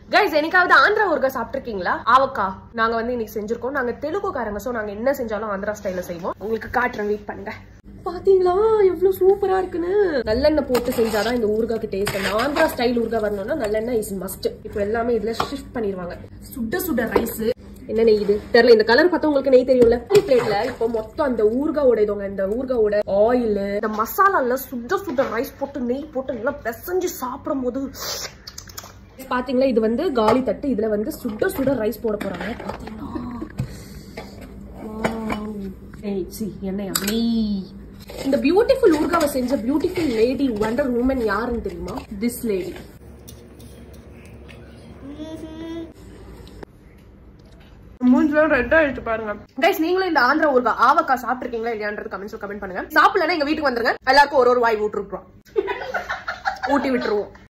Guys என்னைக்காவது ஆந்திரா ஊர்கா சாப்பிட்டிருக்கீங்களா ஆவக்கா நாங்க வந்து இன்னைக்கு செஞ்சிருக்கோம் நாங்க தெலுங்குக்காரங்க சோ நாங்க என்ன செஞ்சாலும் ஆந்திரா ஸ்டைல செய்வோம் உங்களுக்கு காட்டுறேன் வெயிட் பண்ணுங்க பாத்தீங்களா எவ்வளவு சூப்பரா இருக்குன்னு நல்லெண்ணெய் போட்டு செஞ்சாதான் இந்த ஊறுகாய்க்கு டேஸ்ட் அந்த ஆந்திரா ஸ்டைல் ஊறுகாய் வரணும்னா நல்லெண்ணெய் இஸ் மஸ்ட் இப்போ எல்லாமே இதுல ஷிஃப்ட் பண்ணிடுவாங்க சுட சுட ரைஸ் என்ன நெய் இது தெரியல இந்த கலர் பார்த்தா உங்களுக்கு நெய் தெரியும்ல பிளேட்ல இப்போ மொத்தம் அந்த ஊறுகாவோட இதுங்க இந்த ஊறுகாவோட ஆயில் இந்த மசாலால சுட சுட ரைஸ் போட்டு நெய் போட்டு நல்லா பிசைஞ்சு சாப்பிடும் போது பாத்தீங்களா இது வந்து காலி தட்டு இதுல வந்து சுட சுட ரைஸ் போட போறாங்க பாத்தீங்களா Wow. ஏய், see, எண்ணெயா நெய் இந்த பியூட்டிஃபுல் ஊர்காவை செஞ்ச பியூட்டிஃபுல் லேடி வண்டர் உமன் யாருன்னு தெரியுமா திஸ் லேடி மூஞ்சில ரெட் ஆயிடுச்சு பாருங்க கைஸ் நீங்களும் இந்த ஆந்திரா ஊர்கா ஆவக்கா சாப்பிட்டிருக்கீங்களா இல்லையான்றது கமெண்ட்ஸ்ல கமெண்ட் பண்ணுங்க சாப்பிடலன்னா எங்க வீட்டுக்கு வந்துருங்க எல்லாருக்கும் ஒரு ஒரு வாய் ஊட்டுருப்போம் ஊட்டி விட்டுருவோம்